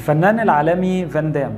الفنان العالمي فان دام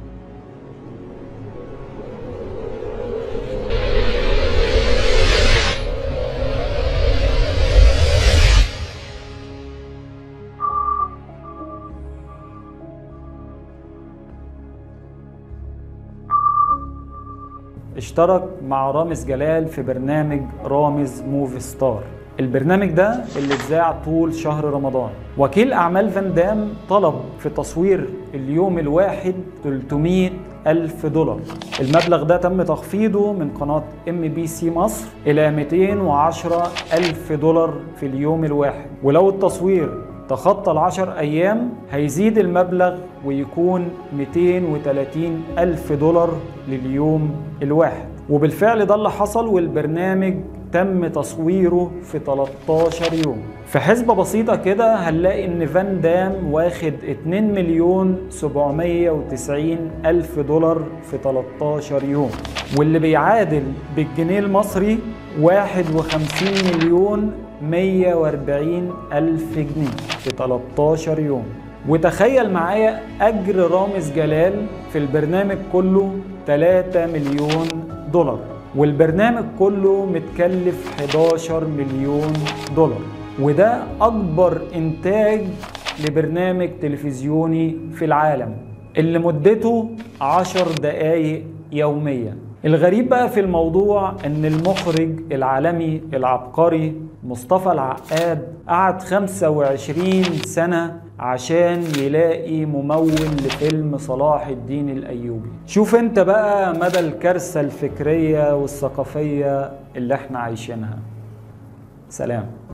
اشترك مع رامز جلال في برنامج رامز موفي ستار البرنامج ده اللي اتذاع طول شهر رمضان وكيل اعمال فان دام طلب في تصوير اليوم الواحد 300 ألف دولار المبلغ ده تم تخفيضه من قناة ام بي سي مصر إلى 210 ألف دولار في اليوم الواحد ولو التصوير تخطى العشر أيام هيزيد المبلغ ويكون 230 ألف دولار لليوم الواحد وبالفعل ده اللي حصل والبرنامج تم تصويره في 13 يوم في حسبة بسيطة كده هنلاقي ان فان دام واخد 2 مليون 790 ألف دولار في 13 يوم واللي بيعادل بالجنيه المصري 51 مليون 140 ألف جنيه في 13 يوم وتخيل معايا أجر رامز جلال في البرنامج كله 3 مليون دولار والبرنامج كله متكلف 11 مليون دولار وده أكبر إنتاج لبرنامج تلفزيوني في العالم اللي مدته 10 دقايق يوميا الغريب بقى في الموضوع ان المخرج العالمي العبقري مصطفى العقاد قعد 25 سنة عشان يلاقي ممول لفيلم صلاح الدين الأيوبي شوف انت بقى مدى الكارثة الفكرية والثقافية اللي احنا عايشينها سلام